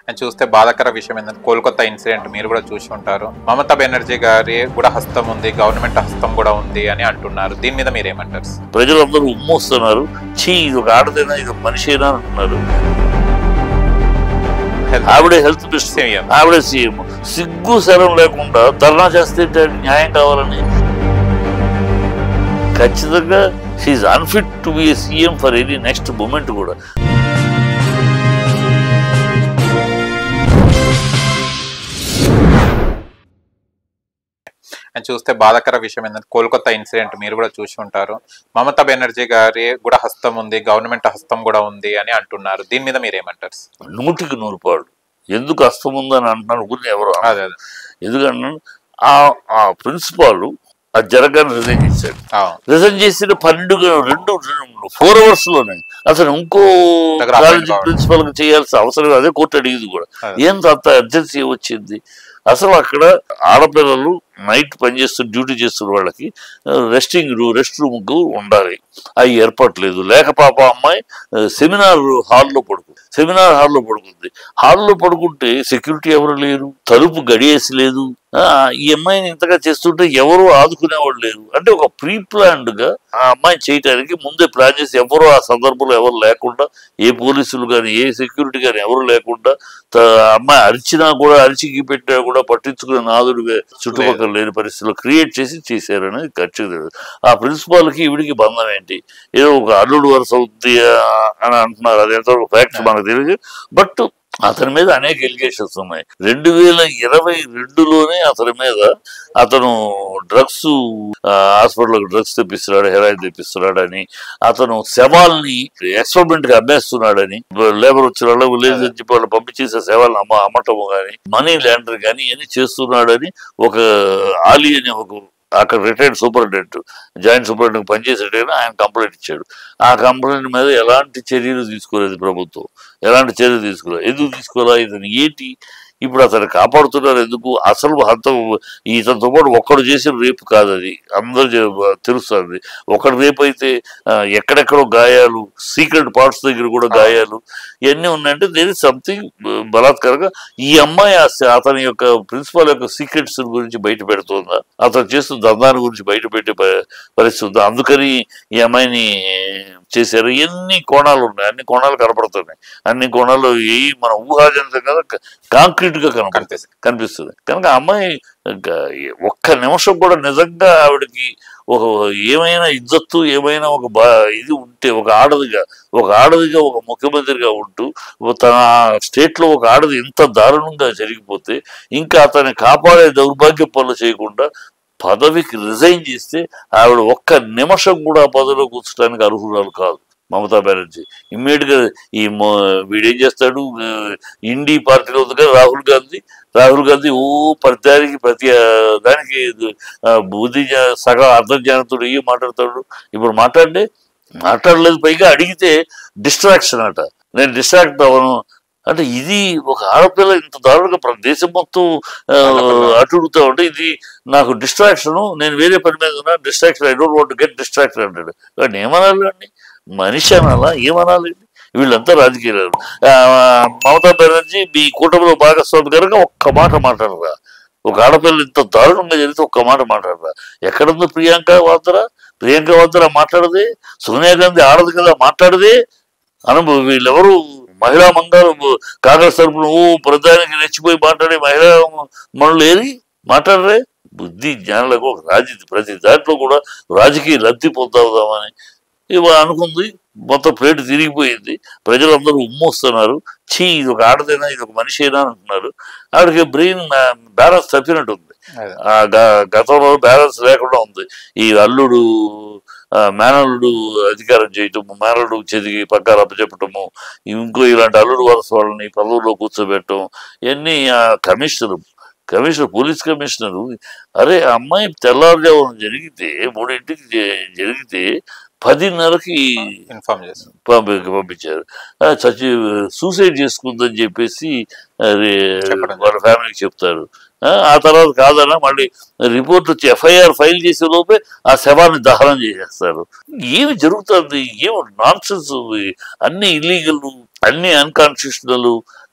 అని చూస్తే బాధాకర విషయం ఏంటంటే కోల్కతా ఇన్సిడెంట్ మీరు కూడా చూసి ఉంటారు మమతా బెనర్జీ గారి కూడా హస్తం ఉంది గవర్నమెంట్ హస్తం కూడా ఉంది అని అంటున్నారు దీని మీద మీరు ఏమంటారు ప్రజలందరూ ఉమ్మొస్తున్నారు చీ ఇది ఒక ఆడదైనా ఇది ఒక మనిషేనా అంటున్నారు ఆవిడే హెల్త్ మినిస్టర్ సీఎం ఆవిడే సీఎం సిగ్గు శరం లేకుండా ధర్నా చేస్తే న్యాయం కావాలని ఖచ్చితంగా she unfit to be CM for any next moment కూడా అని చూస్తే బాధాకర విషయం ఏంటంటే కోల్కతా ఇన్సిడెంట్ మీరు కూడా చూసి ఉంటారు మమతా బెనర్జీ గారి కూడా హస్తం ఉంది గవర్నమెంట్ హస్తం కూడా ఉంది అని అంటున్నారు దీని మీద మీరు ఏమంటారు నూటికి నూరు పాడు ఎందుకు అస్తం ఉందని అంటున్నాను గురించి ఎవరు అనరు. అదే అదే ఎందుకంటే ఆ ఆ ప్రిన్సిపాల్ ఆ జరగాన్ని రిజైన్ చేశాడు అవును. రిజైన్ చేసిన పన్నెండు గ- రెండు ఫోర్ అవర్స్ లోనే అతను ఇంకో దగ్గర కాలేజీ appoint కావడం. ప్రిన్సిపల్ కి చేయాల్సిన అవసరం అదే కోర్టు అడిగింది కూడా అదే. ఏంత అంత అర్జెన్సీ వచ్చింది అసలు అక్కడ ఆడపిల్లలు నైట్ పనిచేస్తూ డ్యూటీ చేస్తున్న వాళ్ళకి రెస్టింగ్ రూమ్ రెస్ట్ రూమ్ కు ఉండాలి అవి ఏర్పాటు లేదు లేక పాప అమ్మాయి సెమినార్ హాల్లో పడుకుంది సెమినార్ హాల్లో పడుకుంది హాల్లో పడుకుంటే సెక్యూరిటీ ఎవరు లేరు తలుపు గడియేసి లేదు ఆ, ఈ అమ్మాయిని ఇంతగా చేస్తుంటే ఎవరు ఆదుకునేవాళ్ళు లేరు అంటే ఒక ప్రీ ప్లాన్డ్ గా ఆ అమ్మాయి చేయటానికి ముందే ప్లాన్ చేసి ఎవరు ఆ సందర్భంలో ఎవరు లేకుండా ఏ పోలీసులు కానీ ఏ సెక్యూరిటీ కానీ ఎవరు లేకుండా త- అమ్మాయి అరిచినా కూడా అరిచికి పెట్టినా కూడా పట్టించుకునే నాదుడుగా చుట్టుపక్కల లేని పరిస్థితుల్లో క్రియేట్ చేసి చేశారని ఖచ్చితంగా తెలుసు. ఆ ప్రిన్సిపాల్ కి ఈవిడికి బంధం ఏంటి ఏదో ఒక అల్లుడు వరుస అవుద్ది ఆ, అని అంటున్నారు అది ఎంతవరకు ఫ్యాక్ట్స్ మనకు తెలియదు బట్ అతని మీద అనేక ఎలిగేషన్స్ ఉన్నాయి రెండు వేల ఇరవై రెండులోనే అతని మీద అతను డ్రగ్స్ హాస్పిటల్ డ్రగ్స్ తెప్పిస్తున్నాడు హెరాయిన్ తెప్పిస్తున్నాడు అని అతను శవాల్ని ఎక్స్పెరిమెంట్ గా అమ్మేస్తున్నాడని లేబర్ వచ్చిన వాళ్ళు విలేజ్ అని చెప్పి వాళ్ళు పంపించేసే శవాలను అమ్మ అమ్మటము కానీ మనీ ల్యాండర్ కానీ ఇవన్నీ చేస్తున్నాడని ఒక ఆలీ అనే ఒక అక్కడ రిటైర్డ్ సూపరింటెండెంట్ జాయింట్ సూపరింటెండెంట్ పనిచేసేటైనా ఆయన కంప్లైంట్ ఇచ్చాడు ఆ కంప్లైంట్ మీద ఎలాంటి చర్యలు తీసుకోలేదు ప్రభుత్వం ఎలాంటి చర్యలు తీసుకోలేదు ఎందుకు తీసుకోవాలా ఇతను ఏంటి ఇప్పుడు అతను కాపాడుతున్నారు ఎందుకు అసలు హంతం ఇతనితో పాటు ఒక్కడు చేసిన రేపు కాదు అది అందరూ చే- తెలుస్తుంది ఒకడు రేపు అయితే ఆ, ఎక్కడెక్కడో గాయాలు సీక్రెట్ పార్ట్స్ దగ్గర కూడా గాయాలు ఇవన్నీ ఉన్నాయంటే దేర్ ఇస్ సంథింగ్ బలాత్కారంగా ఈ అమ్మాయి ఆ స- అతని యొక్క ప్రిన్సిపాల్ యొక్క సీక్రెట్స్ గురించి బయట పెడుతుందా అతను చేస్తున్న దందాన్ని గురించి బయట పెట్టే ప- పరిస్థితి ఉందా అందుకని ఈ అమ్మాయిని చేశారు ఎన్ని కోణాలు ఉన్నాయి అన్ని కోణాలు కనపడుతున్నాయి అన్ని కోణాలు ఏ మన ఊహాజనితం కదా కాంక్రీట్ గా కనపడుతుంది కనిపిస్తుంది కనిపిస్తుంది కనుక ఆ అమ్మాయి గ- ఒక్క నిమిషం కూడా నిజంగా ఆవిడకి ఒక ఏమైనా ఇజ్జత్తు ఏమైనా ఒక బా ఇది ఉంటే ఒక ఆడదిగా ఒక ఆడదిగా ఒక ముఖ్యమంత్రిగా ఉంటూ తన స్టేట్ లో ఒక ఆడది ఇంత దారుణంగా జరిగిపోతే ఇంకా అతన్ని కాపాడే దౌర్భాగ్య పనులు చేయకుండా పదవికి రిజైన్ చేస్తే ఆవిడ ఒక్క నిమిషం కూడా ఆ పదవిలో కూర్చోడానికి అర్హురాలు కాదు మమతా బెనర్జీ ఇమ్మీడియట్ గా ఈ మొ- వీడేం చేస్తాడు ఆ, ఇండి పార్టీలో ఉంది కదా రాహుల్ గాంధీ రాహుల్ గాంధీ ఓ ప్రతిదానికి ప్రతి ఆ, దానికి ఆ, బుద్ధి జ్ఞా- సగం అర్థజ్ఞానతుడు ఏ మాట్లాడతాడు ఇప్పుడు మాట్లాడే మాట్లాడలేదు పైగా అడిగితే డిస్ట్రాక్షన్ అట నేను డిస్ట్రాక్ట్ అవ్వను అంటే ఇది ఒక ఆడపిల్ల ఇంత దారుణంగా ప్ర- దేశం మొత్తం ఆ, అటుడుగుతా ఉంటే ఇది నాకు డిస్ట్రాక్షన్ నేను వేరే పని మీద ఉన్నా distraction I don't want get distraction అంటాడు కానీ ఏమనాలి అండి మనిషి అనాలా ఏమనాలి వీళ్ళంతా రాజకీయాలు ఆ, మమతా బెనర్జీ మీ కూటమిలో భాగస్వామి కనుక ఒక్క మాట మాట్లాడరా ఒక ఆడపిల్ల ఇంత దారుణంగా జరిగితే ఒక్క మాట మాట్లాడరా ఎక్కడుంది ప్రియాంక వాద్రా ప్రియాంక వాద్రా మాట్లాడదే సోనియా గాంధీ ఆడదు కదా మాట్లాడదే అనుభవ వీళ్ళెవరు మహిళా మంగారు కాంగ్రెస్ తరపున ఓ ప్రధానికి రెచ్చిపోయి మాట్లాడే మహిళా మనులు ఏరి మాట్లాడరే బుద్ధి జ్ఞానులకు ఒక రాజీ ప్రతి దాంట్లో కూడా రాజకీయ లబ్ధి పొందామని ఇవ అనుకుంది మొత్తం ప్లేట్ తిరిగిపోయింది ప్రజలందరూ ఉమ్మొస్తున్నారు చీ ఇది ఒక ఆడదైనా ఇది ఒక మనిషి అయినా అంటున్నారు ఆవిడకి బ్రెయిన్ బ్యాలెన్స్ తప్పినట్టు ఉంది అదే. ఆ గ- గతంలో బ్యాలెన్స్ లేకుండా ఉంది ఈ అల్లుడు ఆ, మేనల్లుడు అధికారం చేయటము మేనల్లుడు చెదిగి పక్కాలు అప్పచెప్పటము ఇంకో ఇలాంటి అల్లుడు వరుస వాళ్ళని పదవుల్లో కూర్చోబెట్టడం ఇవన్నీ ఆ కమిషనర్ కమిషనర్ పోలీస్ కమిషనరు అరే ఆ అమ్మాయి తెల్లారుజామున జరిగితే మూడింటికి జ- జరిగితే పదిన్నరకి ఇన్ఫార్మ్ చేస్తాం పంపి పంపించారు ఆ, చచ్చి సూసైడ్ చేసుకుందని చెప్పేసి అది చెప్పడం వాళ్ళ ఫ్యామిలీకి చెప్తారు ఆ, ఆ తర్వాత కాదన్నా మళ్ళీ రిపోర్ట్ వచ్చి ఎఫ్ఐఆర్ ఫైల్ చేసే లోపే ఆ శవాన్ని దహనం చేసేస్తారు ఏమి జరుగుతుంది ఏమి నాన్ సెన్స్ అన్ని ఇల్లీగల్ అన్ని అన్కాన్స్టిట్యూషనల్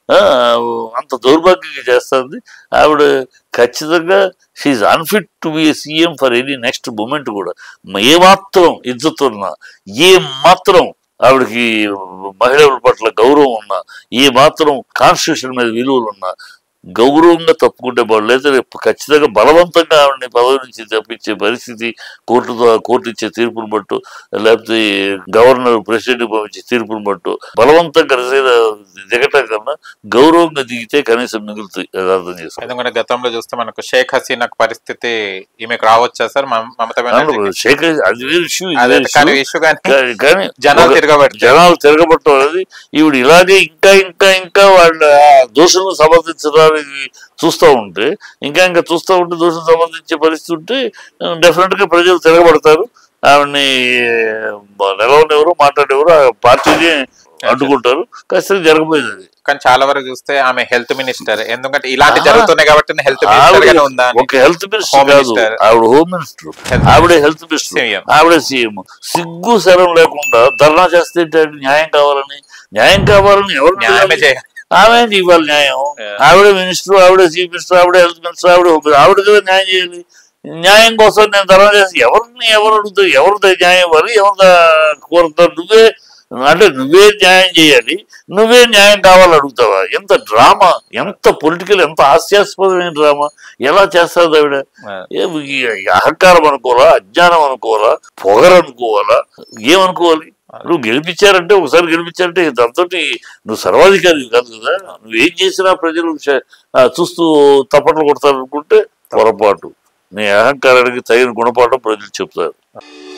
ఆ, అంత దౌర్భాగ్యంగా చేస్తుంది ఆవిడ ఖచ్చితంగా she unfit to be CM for any next moment కూడా ఏ మాత్రం ఇజ్జత్ ఉన్నా ఏ మాత్రం ఆవిడకి మహిళల పట్ల గౌరవం ఉన్నా ఏ మాత్రం కాన్స్టిట్యూషన్ మీద విలువలు ఉన్నా గౌరవంగా తప్పుకుంటే బాగు లేదా రేపు ఖచ్చితంగా బలవంతంగా ఆవిడని పదవి నుంచి తప్పించే పరిస్థితి కోర్టు ద్వారా కోర్టు ఇచ్చే తీర్పును బట్టు లేకపోతే గవర్నర్ ప్రెసిడెంట్ పంపించే తీర్పును బట్టు బలవంతంగా రిజైన్ దిగటం కన్నా గౌరవంగా దిగితే కనీసం మిగులుతుంది అది అర్థం చేసుకోవాలి ఎందుకంటే గతంలో చూస్తే మనకు షేక్ హసీనా పరిస్థితి ఈమెకు రావచ్చా సార్ మమ- మమతా బెనర్జీ శేఖర్ అది వేరే ఇష్యూ ఇది అదే వేరే కానీ issue. ఇష్యూ కానీ కా- కానీ జనాలు ఒక- తిరగబట్టి జనాలు తిరగబట్టం అనేది ఈవిడ ఇలాగే ఇంకా ఇంకా ఇంకా వాళ్ళ దోషులను సమర్థించడానికి చూస్తూ ఉంటే ఇంకా ఇంకా చూస్తూ ఉంటే దోషులు సమర్థించే పరిస్థితి ఉంటే డెఫినెట్ గా ప్రజలు తిరగబడతారు ఆవిడని నిలవనెవరు మాట్లాడేవారు ఆ పార్టీని అడ్డుకుంటారు ఖచ్చితంగా జరగబోయేది అది కానీ చాలా వరకు చూస్తే ఆమె హెల్త్ మినిస్టర్ ఎందుకంటే ఇలాంటి ఆ. జరుగుతున్నాయి కాబట్టి హెల్త్ మినిస్టర్ ఆవిడ గానే ఉందా అని. ఒక హెల్త్ మినిస్టర్ Home కాదు Minister. ఆవిడ హోమ్ మినిస్టర్ Health ఆవిడే హెల్త్ మినిస్టర్ CM. ఆవిడే సీఎం సిగ్గు శరం లేకుండా ధర్నా చేస్తే ఏంటి? న్యాయం కావాలని న్యాయం కావాలని ఎవరు న్యాయమే అడగాలి? చేయాలి ఆమె ఇవ్వాలి న్యాయం Yeah. ఆవిడే మినిస్టర్ ఆవిడే చీఫ్ మినిస్టర్ ఆవిడే హెల్త్ మినిస్టర్ ఆవిడే హోమ్ మినిస్టర్. ఆవిడ కదా న్యాయం చేయాలి న్యాయం కోసం నేను ధర్నా చేసి ఎవరిని ఎవరు అడుగుతావు ఎవరిది న్యాయం ఇవ్వాలి ఎవరిదా కోరుతావు నువ్వే అంటే నువ్వే న్యాయం చేయాలి నువ్వే న్యాయం కావాలని అడుగుతావా ఎంత డ్రామా ఎంత పొలిటికల్ ఎంత హాస్యాస్పదమైన డ్రామా ఎలా చేస్తుంది ఆవిడ ఏ ఈ అహంకారం అనుకోవాలా అజ్ఞానం అనుకోవాలా పొగరు అనుకోవాలా ఏమనుకోవాలి నువ్వు గెలిపించారంటే ఒకసారి గెలిపించారంటే దాంతో నువ్వు సర్వాధికారి కాదు కదా నువ్వేం చేసినా ప్రజలు చ- ఆ, చూస్తూ తప్పట్లు కొడతారు అనుకుంటే పొరపాటు నీ అహంకారానికి తగిన గుణపాఠం ప్రజలు చెప్తారు